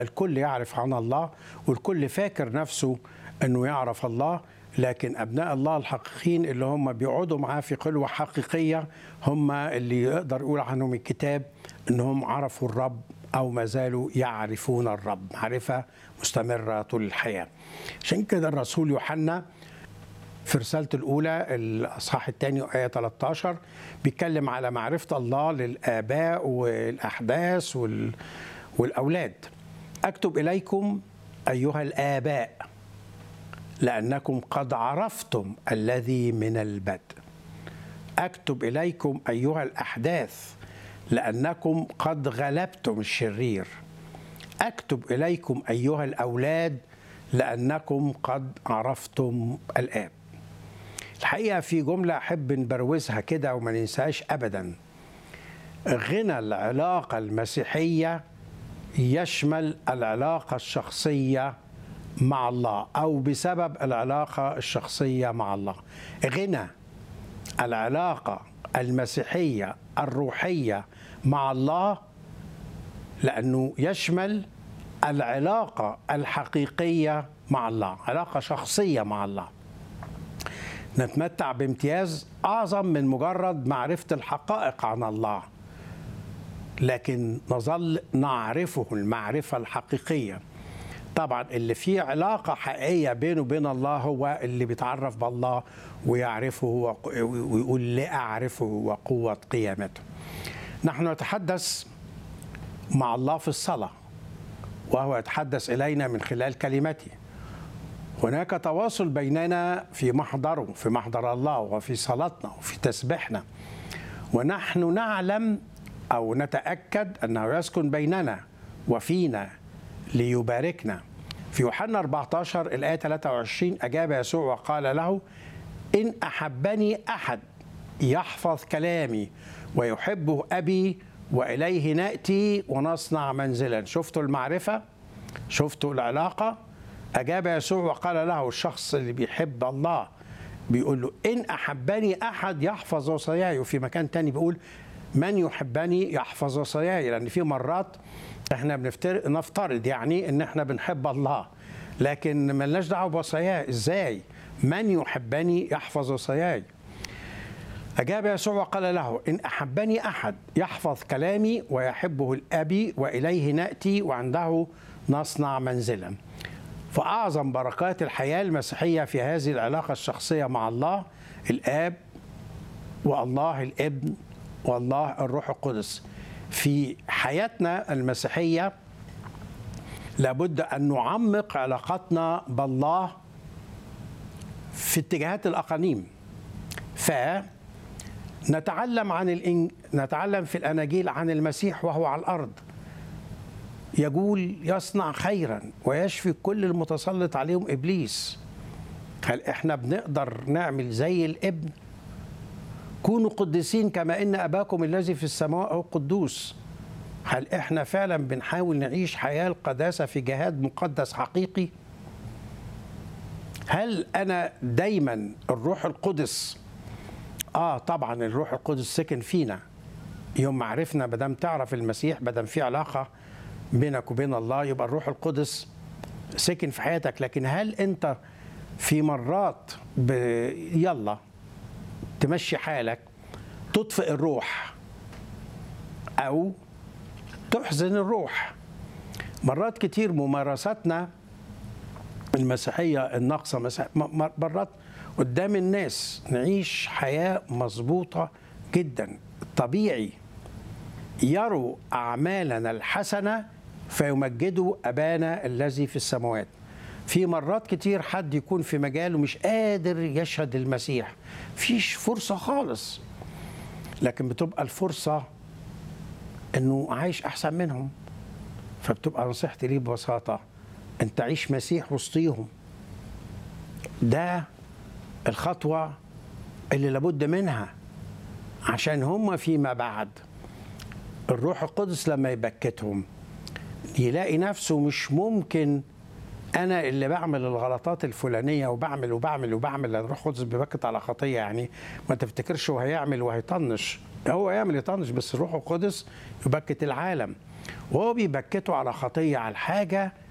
الكل يعرف عن الله والكل فاكر نفسه انه يعرف الله لكن ابناء الله الحقيقيين اللي هم بيقعدوا معاه في خلوه حقيقيه هم اللي يقدر يقول عنهم الكتاب انهم عرفوا الرب او ما زالوا يعرفون الرب معرفه مستمره طول الحياه عشان كده الرسول يوحنا في رسالته الأولى الأصحاح الثاني آية 13 بيتكلم على معرفة الله للآباء والأحداث وال... والأولاد أكتب إليكم أيها الآباء لأنكم قد عرفتم الذي من البدء أكتب إليكم أيها الأحداث لأنكم قد غلبتم الشرير أكتب إليكم أيها الأولاد لأنكم قد عرفتم الآب الحقيقة في جملة أحب نبروزها كده وما ننساهاش أبدا غنى العلاقة المسيحية يشمل العلاقة الشخصية مع الله أو بسبب العلاقة الشخصية مع الله غنى العلاقة المسيحية الروحية مع الله لأنه يشمل العلاقة الحقيقية مع الله علاقة شخصية مع الله نتمتع بامتياز أعظم من مجرد معرفة الحقائق عن الله لكن نظل نعرفه المعرفة الحقيقية طبعا اللي فيه علاقة حقيقية بينه وبين الله هو اللي بيتعرف بالله ويعرفه ويقول لأعرفه وقوة قيامته نحن نتحدث مع الله في الصلاه وهو يتحدث الينا من خلال كلمته هناك تواصل بيننا في محضره في محضر الله وفي صلاتنا وفي تسبيحنا ونحن نعلم او نتاكد انه يسكن بيننا وفينا ليباركنا في يوحنا 14 الايه 23 اجاب يسوع وقال له ان احبني احد يحفظ كلامي ويحبه ابي واليه ناتي ونصنع منزلا شفتوا المعرفه شفتوا العلاقه اجاب يسوع وقال له الشخص اللي بيحب الله بيقول له ان احبني احد يحفظ وصاياي وفي مكان تاني بيقول من يحبني يحفظ وصاياي لان في مرات احنا بنفترض نفترض يعني ان احنا بنحب الله لكن ملناش دعوه بوصاياه ازاي من يحبني يحفظ وصاياي أجاب يسوع وقال له إن أحبني أحد يحفظ كلامي ويحبه الأبي وإليه نأتي وعنده نصنع منزلا فأعظم بركات الحياة المسيحية في هذه العلاقة الشخصية مع الله الآب والله الابن والله الروح القدس في حياتنا المسيحية لابد أن نعمق علاقتنا بالله في اتجاهات الأقانيم ف نتعلم عن الإن... نتعلم في الاناجيل عن المسيح وهو على الارض يقول يصنع خيرا ويشفي كل المتسلط عليهم ابليس هل احنا بنقدر نعمل زي الابن كونوا قديسين كما ان اباكم الذي في السماء هو قدوس هل احنا فعلا بنحاول نعيش حياه القداسه في جهاد مقدس حقيقي هل انا دايما الروح القدس اه طبعا الروح القدس سكن فينا يوم ما عرفنا ما دام تعرف المسيح ما دام في علاقه بينك وبين الله يبقى الروح القدس سكن في حياتك لكن هل انت في مرات ب... يلا تمشي حالك تطفئ الروح او تحزن الروح مرات كتير ممارساتنا المسيحيه الناقصه مسيح... مرات قدام الناس نعيش حياة مظبوطة جدا طبيعي يروا أعمالنا الحسنة فيمجدوا أبانا الذي في السماوات في مرات كتير حد يكون في مجاله مش قادر يشهد المسيح فيش فرصة خالص لكن بتبقى الفرصة انه عايش احسن منهم فبتبقى نصيحتي ليه ببساطة انت عيش مسيح وسطيهم ده الخطوة اللي لابد منها عشان هم فيما بعد الروح القدس لما يبكتهم يلاقي نفسه مش ممكن انا اللي بعمل الغلطات الفلانيه وبعمل وبعمل وبعمل الروح القدس بيبكت على خطيه يعني ما تفتكرش هو هيعمل وهيطنش هو يعمل يطنش بس الروح القدس يبكت العالم وهو بيبكته على خطية على الحاجة